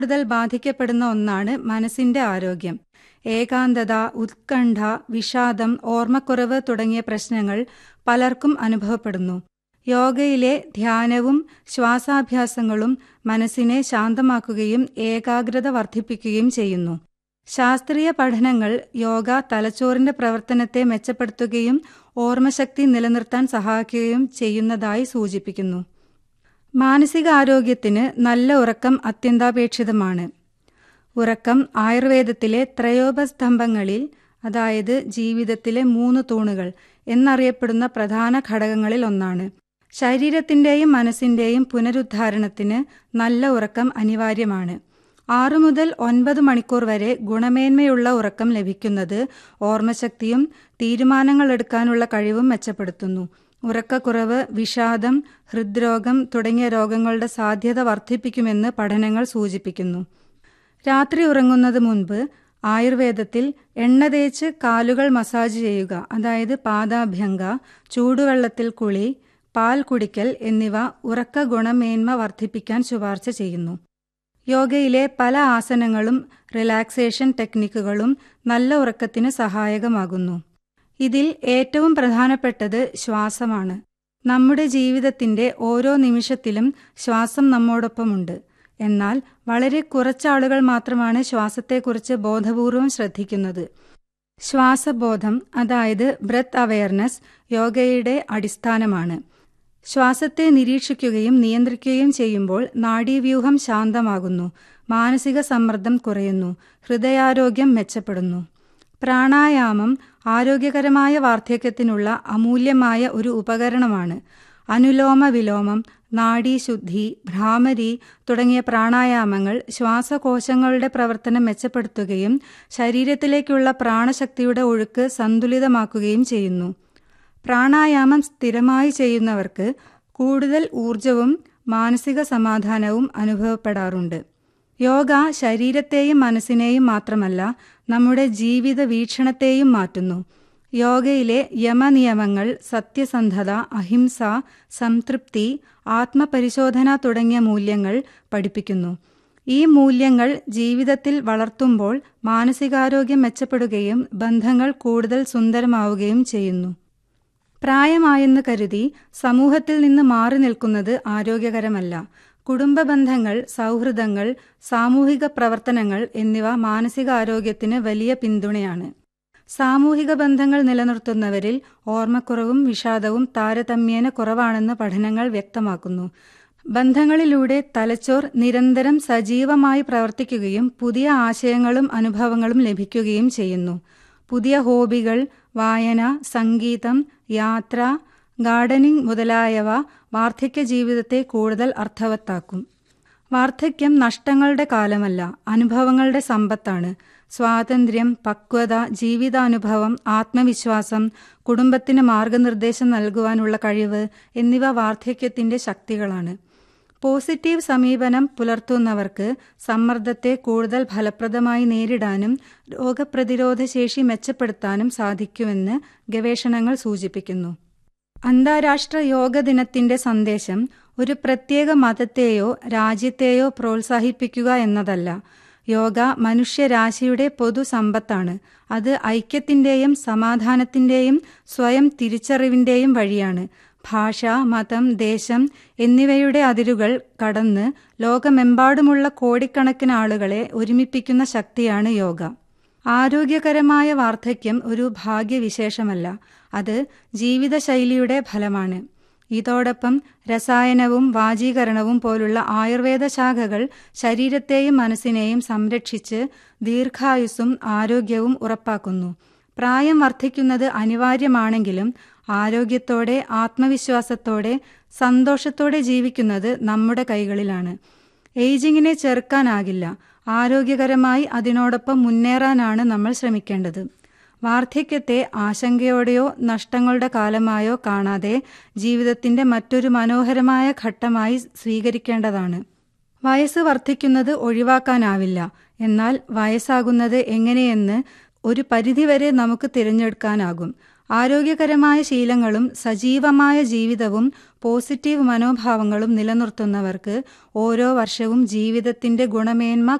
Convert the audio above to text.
കൂടുതൽ ബാധിക്കപ്പെടുന്ന ഒന്നാണ് മനസ്സിന്റെ ആരോഗ്യം ഏകാന്തത ഉത്കണ്ഠ വിഷാദം ഓർമ്മക്കുറവ് തുടങ്ങിയ പ്രശ്നങ്ങൾ പലർക്കും അനുഭവപ്പെടുന്നു യോഗയിലെ ധ്യാനവും ശ്വാസാഭ്യാസങ്ങളും മനസ്സിനെ ശാന്തമാക്കുകയും ഏകാഗ്രത വർദ്ധിപ്പിക്കുകയും ചെയ്യുന്നു ശാസ്ത്രീയ പഠനങ്ങൾ യോഗ തലച്ചോറിന്റെ പ്രവർത്തനത്തെ മെച്ചപ്പെടുത്തുകയും ഓർമ്മശക്തി നിലനിർത്താൻ സഹായിക്കുകയും ചെയ്യുന്നതായി സൂചിപ്പിക്കുന്നു മാനസികാരോഗ്യത്തിന് നല്ല ഉറക്കം അത്യന്താപേക്ഷിതമാണ് ഉറക്കം ആയുർവേദത്തിലെ ത്രയോപസ്തംഭങ്ങളിൽ അതായത് ജീവിതത്തിലെ മൂന്ന് തൂണുകൾ എന്നറിയപ്പെടുന്ന പ്രധാന ഘടകങ്ങളിൽ ഒന്നാണ് ശരീരത്തിന്റെയും മനസ്സിന്റെയും പുനരുദ്ധാരണത്തിന് നല്ല ഉറക്കം അനിവാര്യമാണ് ആറു മുതൽ ഒൻപത് മണിക്കൂർ വരെ ഗുണമേന്മയുള്ള ഉറക്കം ലഭിക്കുന്നത് ഓർമ്മശക്തിയും തീരുമാനങ്ങൾ എടുക്കാനുള്ള കഴിവും മെച്ചപ്പെടുത്തുന്നു ഉറക്കക്കുറവ് വിഷാദം ഹൃദ്രോഗം തുടങ്ങിയ രോഗങ്ങളുടെ സാധ്യത വർദ്ധിപ്പിക്കുമെന്ന് പഠനങ്ങൾ സൂചിപ്പിക്കുന്നു രാത്രി ഉറങ്ങുന്നത് മുൻപ് ആയുർവേദത്തിൽ എണ്ണ തേച്ച് കാലുകൾ മസാജ് ചെയ്യുക അതായത് പാദാഭ്യംഗ ചൂടുവെള്ളത്തിൽ കുളി പാൽ കുടിക്കൽ എന്നിവ ഉറക്ക ഗുണമേന്മ വർദ്ധിപ്പിക്കാൻ ശുപാർശ ചെയ്യുന്നു യോഗയിലെ പല ആസനങ്ങളും റിലാക്സേഷൻ ടെക്നിക്കുകളും നല്ല ഉറക്കത്തിന് സഹായകമാകുന്നു ഇതിൽ ഏറ്റവും പ്രധാനപ്പെട്ടത് ശ്വാസമാണ് നമ്മുടെ ജീവിതത്തിന്റെ ഓരോ നിമിഷത്തിലും ശ്വാസം നമ്മോടൊപ്പമുണ്ട് എന്നാൽ വളരെ കുറച്ചാളുകൾ മാത്രമാണ് ശ്വാസത്തെക്കുറിച്ച് ബോധപൂർവം ശ്രദ്ധിക്കുന്നത് ശ്വാസബോധം അതായത് ബ്രത്ത് അവയർനെസ് യോഗയുടെ അടിസ്ഥാനമാണ് ശ്വാസത്തെ നിരീക്ഷിക്കുകയും നിയന്ത്രിക്കുകയും ചെയ്യുമ്പോൾ നാഡീവ്യൂഹം ശാന്തമാകുന്നു മാനസിക സമ്മർദ്ദം കുറയുന്നു ഹൃദയാരോഗ്യം മെച്ചപ്പെടുന്നു പ്രാണായാമം ആരോഗ്യകരമായ വാർദ്ധക്യത്തിനുള്ള അമൂല്യമായ ഒരു ഉപകരണമാണ് അനുലോമ വിലോമം നാഡീശുദ്ധി ഭ്രാമരി തുടങ്ങിയ പ്രാണായാമങ്ങൾ ശ്വാസകോശങ്ങളുടെ പ്രവർത്തനം മെച്ചപ്പെടുത്തുകയും ശരീരത്തിലേക്കുള്ള പ്രാണശക്തിയുടെ ഒഴുക്ക് സന്തുലിതമാക്കുകയും ചെയ്യുന്നു പ്രാണായാമം സ്ഥിരമായി ചെയ്യുന്നവർക്ക് കൂടുതൽ ഊർജവും മാനസിക സമാധാനവും അനുഭവപ്പെടാറുണ്ട് യോഗ ശരീരത്തെയും മനസ്സിനെയും മാത്രമല്ല നമ്മുടെ ജീവിത വീക്ഷണത്തെയും മാറ്റുന്നു യോഗയിലെ യമനിയമങ്ങൾ സത്യസന്ധത അഹിംസ സംതൃപ്തി ആത്മപരിശോധന തുടങ്ങിയ മൂല്യങ്ങൾ പഠിപ്പിക്കുന്നു ഈ മൂല്യങ്ങൾ ജീവിതത്തിൽ വളർത്തുമ്പോൾ മാനസികാരോഗ്യം മെച്ചപ്പെടുകയും ബന്ധങ്ങൾ കൂടുതൽ സുന്ദരമാവുകയും ചെയ്യുന്നു പ്രായമായെന്ന് കരുതി സമൂഹത്തിൽ നിന്ന് മാറി നിൽക്കുന്നത് ആരോഗ്യകരമല്ല കുടുംബ ബന്ധങ്ങൾ സൗഹൃദങ്ങൾ സാമൂഹിക പ്രവർത്തനങ്ങൾ എന്നിവ മാനസികാരോഗ്യത്തിന് വലിയ പിന്തുണയാണ് സാമൂഹിക ബന്ധങ്ങൾ നിലനിർത്തുന്നവരിൽ ഓർമ്മക്കുറവും വിഷാദവും താരതമ്യേന കുറവാണെന്ന് പഠനങ്ങൾ വ്യക്തമാക്കുന്നു ബന്ധങ്ങളിലൂടെ തലച്ചോർ നിരന്തരം സജീവമായി പ്രവർത്തിക്കുകയും പുതിയ ആശയങ്ങളും അനുഭവങ്ങളും ലഭിക്കുകയും ചെയ്യുന്നു പുതിയ ഹോബികൾ വായന സംഗീതം യാത്ര ഗാർഡനിംഗ് മുതലായവ വാർദ്ധക്യ ജീവിതത്തെ കൂടുതൽ അർത്ഥവത്താക്കും വാർദ്ധക്യം നഷ്ടങ്ങളുടെ കാലമല്ല അനുഭവങ്ങളുടെ സമ്പത്താണ് സ്വാതന്ത്ര്യം പക്വത ജീവിതാനുഭവം ആത്മവിശ്വാസം കുടുംബത്തിന് മാർഗനിർദ്ദേശം നൽകുവാനുള്ള കഴിവ് എന്നിവ വാർദ്ധക്യത്തിന്റെ ശക്തികളാണ് പോസിറ്റീവ് സമീപനം പുലർത്തുന്നവർക്ക് സമ്മർദ്ദത്തെ കൂടുതൽ ഫലപ്രദമായി നേരിടാനും രോഗപ്രതിരോധ ശേഷി മെച്ചപ്പെടുത്താനും സാധിക്കുമെന്ന് ഗവേഷണങ്ങൾ സൂചിപ്പിക്കുന്നു അന്താരാഷ്ട്ര യോഗ ദിനത്തിന്റെ സന്ദേശം ഒരു പ്രത്യേക മതത്തെയോ രാജ്യത്തെയോ പ്രോത്സാഹിപ്പിക്കുക എന്നതല്ല യോഗ മനുഷ്യരാശിയുടെ പൊതു സമ്പത്താണ് അത് ഐക്യത്തിന്റെയും സമാധാനത്തിന്റെയും സ്വയം തിരിച്ചറിവിന്റെയും വഴിയാണ് ഭാഷ മതം ദേശം എന്നിവയുടെ അതിരുകൾ കടന്ന് ലോകമെമ്പാടുമുള്ള കോടിക്കണക്കിന് ആളുകളെ ഒരുമിപ്പിക്കുന്ന ശക്തിയാണ് യോഗ ആരോഗ്യകരമായ വാർദ്ധക്യം ഒരു ഭാഗ്യവിശേഷമല്ല അത് ജീവിതശൈലിയുടെ ഫലമാണ് ഇതോടൊപ്പം രസായനവും വാചീകരണവും പോലുള്ള ആയുർവേദ ശാഖകൾ ശരീരത്തെയും മനസ്സിനെയും സംരക്ഷിച്ച് ദീർഘായുസ്സും ആരോഗ്യവും ഉറപ്പാക്കുന്നു പ്രായം വർദ്ധിക്കുന്നത് അനിവാര്യമാണെങ്കിലും ആരോഗ്യത്തോടെ ആത്മവിശ്വാസത്തോടെ സന്തോഷത്തോടെ ജീവിക്കുന്നത് നമ്മുടെ കൈകളിലാണ് ഏജിങ്ങിനെ ചെറുക്കാനാകില്ല ആരോഗ്യകരമായി അതിനോടൊപ്പം മുന്നേറാനാണ് നമ്മൾ ശ്രമിക്കേണ്ടത് വാർദ്ധക്യത്തെ ആശങ്കയോടെയോ നഷ്ടങ്ങളുടെ കാലമായോ കാണാതെ ജീവിതത്തിന്റെ മറ്റൊരു മനോഹരമായ ഘട്ടമായി സ്വീകരിക്കേണ്ടതാണ് വയസ്സ് വർദ്ധിക്കുന്നത് ഒഴിവാക്കാനാവില്ല എന്നാൽ വയസ്സാകുന്നത് എങ്ങനെയെന്ന് ഒരു പരിധിവരെ നമുക്ക് തിരഞ്ഞെടുക്കാനാകും ആരോഗ്യകരമായ ശീലങ്ങളും സജീവമായ ജീവിതവും പോസിറ്റീവ് മനോഭാവങ്ങളും നിലനിർത്തുന്നവർക്ക് ഓരോ വർഷവും ജീവിതത്തിന്റെ ഗുണമേന്മ